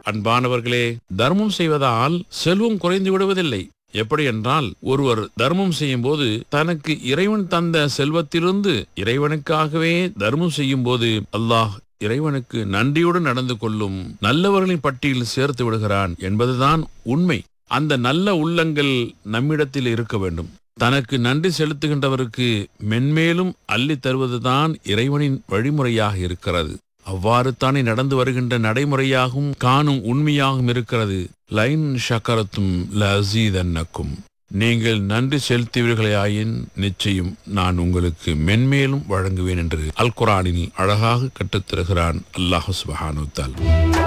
அன்பானவர்களே தர்மம் செய்வதால் செல்வம் குறைந்து விடுவதில்லை எப்படி என்றால் ஒருவர் தர்மம் செய்யும் போது தனக்கு இறைவன் தந்த செல்வத்திலிருந்து இறைவனுக்காகவே தர்மம் செய்யும் போது அல்லாஹ் இறைவனுக்கு நன்றியுடன் நடந்து கொள்ளும் நல்லவர்களின் பட்டியலில் சேர்த்து விடுகிறான் என்பதுதான் உண்மை அந்த நல்ல உள்ளங்கள் நம்மிடத்தில் இருக்க வேண்டும் தனக்கு நன்றி செலுத்துகின்றவருக்கு மென்மேலும் அள்ளித் தருவதுதான் இறைவனின் வழிமுறையாக இருக்கிறது அவ்வாறு தானே நடந்து வருகின்ற நடைமுறையாகவும் காணும் உண்மையாகவும் இருக்கிறது லைன் ஷக்கரத்தும் லசீதன்னக்கும் நீங்கள் நன்றி செலுத்துவீர்களே ஆயின் நிச்சயம் நான் உங்களுக்கு மென்மேலும் வழங்குவேன் என்று அல் குரானில் அழகாக கற்றுத்தருகிறான் அல்லாஹு சுபஹானு தாலா